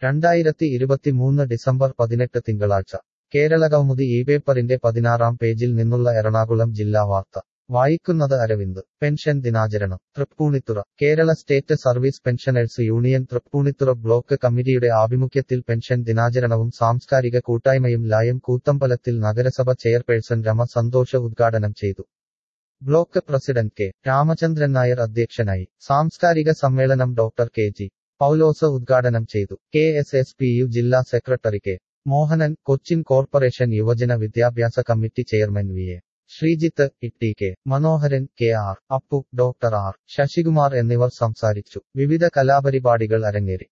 രണ്ടായിരത്തി ഇരുപത്തിമൂന്ന് ഡിസംബർ പതിനെട്ട് തിങ്കളാഴ്ച കേരളകൗമുദി ഈ പേപ്പറിന്റെ പതിനാറാം പേജിൽ നിന്നുള്ള എറണാകുളം ജില്ലാ വാർത്ത വായിക്കുന്നത് അരവിന്ദ് പെൻഷൻ ദിനാചരണം Thrippunithura Kerala state service pensioners union Thrippunithura block കമ്മിറ്റിയുടെ ആഭിമുഖ്യത്തിൽ പെൻഷൻ ദിനാചരണവും സാംസ്കാരിക കൂട്ടായ്മയും ലായം കൂത്തമ്പലത്തിൽ നഗരസഭ ചെയർപേഴ്സൺ രമ സന്തോഷ ഉദ്ഘാടനം ചെയ്തു block president K Ramachandran Nair അധ്യക്ഷനായി സാംസ്കാരിക സമ്മേളനം ഡോക്ടർ കെ ജി പൗലോസ് ഉദ്ഘാടനം ചെയ്തു K S S P U ജില്ലാ secretary K Mohanan Cochin corporation യുവജന വിദ്യാഭ്യാസ committee chairman V A Sreejith Itty K Manoharan K R Appu doctor R Sasikumar എന്നിവർ സംസാരിച്ചു വിവിധ കലാപരിപാടികൾ അരങ്ങേറി